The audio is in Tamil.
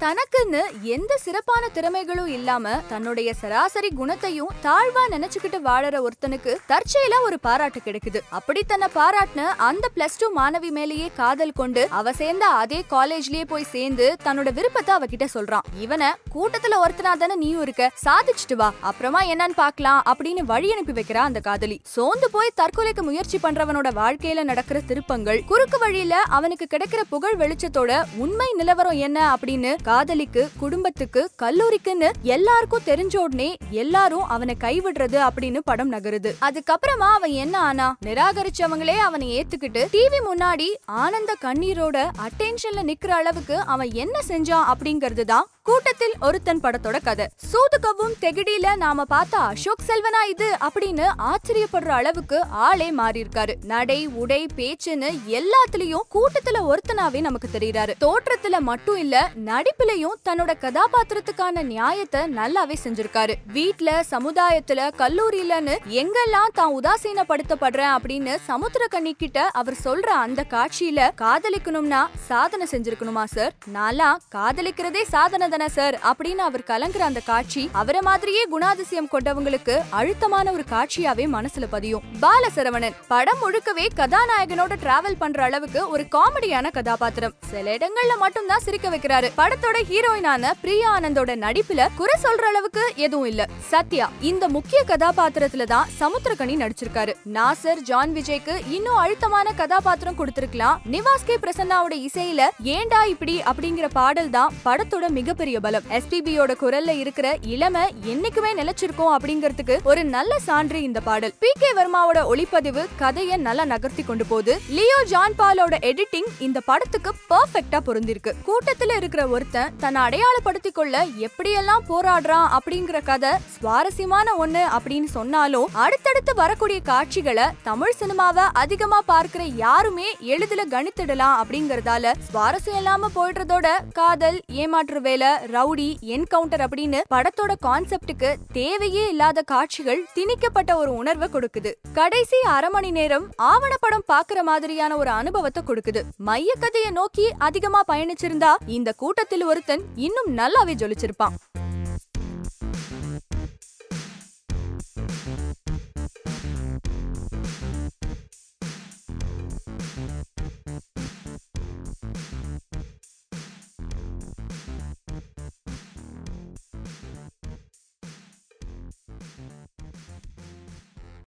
தனக்குன்னு எந்த சிறப்பான திறமைகளும் இல்லாம தன்னுடைய சராசரி குணத்தையும் தாழ்வா நினைச்சுக்கிட்டு வாழற ஒருத்தனுக்கு தற்செயலா ஒரு பாராட்டு கிடைக்குது அப்படி தன்னை பாராட்டின அந்த பிளஸ் டூ மாணவி மேலேயே காதல் கொண்டு அவ சேர்ந்த அதே காலேஜ்லயே போய் சேர்ந்து தன்னோட விருப்பத்தை அவகிட்ட சொல்றான் இவனை கூட்டத்துல ஒருத்தனா தானே நீயும் இருக்க சாதிச்சுட்டு வா அப்புறமா என்னன்னு பார்க்கலாம் அப்படின்னு வழி அனுப்பி வைக்கிறா அந்த காதலி சோர்ந்து போய் தற்கொலைக்கு முயற்சி பண்றவனோட வாழ்க்கையில நடக்கிற திருப்பங்கள் குறுக்கு வழியில அவனுக்கு கிடைக்கிற புகழ் வெளிச்சத்தோட உண்மை நிலவரம் என்ன அப்படின்னு காதலிக்கு குடும்பத்துக்கு கல்லூரிக்குன்னு எல்லாருக்கும் தெரிஞ்ச உடனே எல்லாரும் அவனை கைவிடுறது அப்படின்னு படம் நகருது அதுக்கப்புறமா அவன் என்ன ஆனா நிராகரிச்சவங்களே அவனை ஏத்துக்கிட்டு டிவி முன்னாடி ஆனந்த கண்ணீரோட அட்டென்ஷன்ல நிக்கிற அளவுக்கு அவன் என்ன செஞ்சான் அப்படிங்கிறது தான் கூட்டத்தில் ஒருத்தன் படத்தோட கதை சூதுகவும் தெகிடியில நாம பார்த்த அசோக் செல்வனா இது அப்படின்னு ஆச்சரியப்படுற அளவுக்கு ஆளே மாறி இருக்காரு நடை உடை பேச்சுன்னு எல்லாத்துலயும் கூட்டத்துல ஒருத்தனாவே நமக்கு தெரியறாரு தோற்றத்துல மட்டும் இல்ல நடிப்புலயும் தன்னோட கதாபாத்திரத்துக்கான நியாயத்தை நல்லாவே செஞ்சிருக்காரு வீட்ல சமுதாயத்துல கல்லூரியிலன்னு எங்கெல்லாம் தான் உதாசீனப்படுத்தப்படுறேன் அப்படின்னு சமுத்திரக்கண்ணி கிட்ட அவர் சொல்ற அந்த காட்சியில காதலிக்கணும்னா சாதனை செஞ்சிருக்கணுமா சார் நான்லாம் காதலிக்கிறதே சாதனை தானே சார் அப்படின்னு அவர் கலங்குற அந்த காட்சி அவரை மாதிரியே குணாதிசயம் கொண்டவங்களுக்கு அழுத்தமான ஒரு காட்சியாவே மனசுல பதியும் பாலசரவணன் படம் முழுக்கவே கதாநாயகனோட டிராவல் பண்ற அளவுக்கு ஒரு காமெடியான கதாபாத்திரம் சில இடங்கள்ல மட்டும் தான் சிரிக்க வைக்கிறாரு படத்தோட ஹீரோயினான பிரியா ஆனந்தோட நடிப்புல குறை சொல்ற அளவுக்கு எதுவும் இல்ல சத்யா இந்த முக்கிய கதாபாத்திரத்துல தான் சமுத்திரகனி நடிச்சிருக்காரு நாசர் ஜான் விஜய்க்கு இன்னும் அழுத்தமான கதாபாத்திரம் கொடுத்திருக்கலாம் நிவாஸ் கே பிரசன்னாவோட இசையில ஏண்டா இப்படி அப்படிங்கிற பாடல் தான் படத்தோட மிகப்பெரிய பலம் எஸ்பிபியோட குரல்ல இருக்கிற இளமை என்னைக்குமே நிலைச்சிருக்கும் அப்படிங்கிறதுக்கு ஒரு நல்ல சான்று இந்த பாடல் பி கே வர்மாவோட ஒளிப்பதிவு கதையை நல்லா நகர்த்தி கொண்டு போகுது லியோ ஜான் பாலோட எடிட்டிங் இந்த படத்துக்கு பெர்ஃபெக்ட்டா பொருந்திருக்கு கூட்டத்துல இருக்கிற ஒருத்தன் தன்னை அடையாளப்படுத்திக் கொள்ள எப்படியெல்லாம் போராடுறான் அப்படிங்கிற கதை சுவாரஸ்யமான ஒண்ணு அப்படின்னு சொன்னாலும் அடுத்தடுத்து வரக்கூடிய காட்சிகளை தமிழ் சினிமாவை அதிகமா பார்க்கிற யாருமே எளிதில கணித்திடலாம் அப்படிங்கறதால சுவாரஸ்யம் இல்லாம போயிடுறதோட காதல் ஏமாற்று வேலை ரவுடி என்கவுண்டர் அப்படின்னு படத்தோட கான்செப்டுக்கு தேவையே இல்லாத காட்சிகள் திணிக்கப்பட்ட ஒரு உணர்வை கொடுக்குது கடைசி அரை மணி நேரம் ஆவணப்படம் பாக்குற மாதிரியான ஒரு அனுபவத்தை கொடுக்குது மைய கதையை நோக்கி அதிகமா பயணிச்சிருந்தா இந்த கூட்டத்தில் ஒருத்தன் இன்னும் நல்லாவே ஜொலிச்சிருப்பான்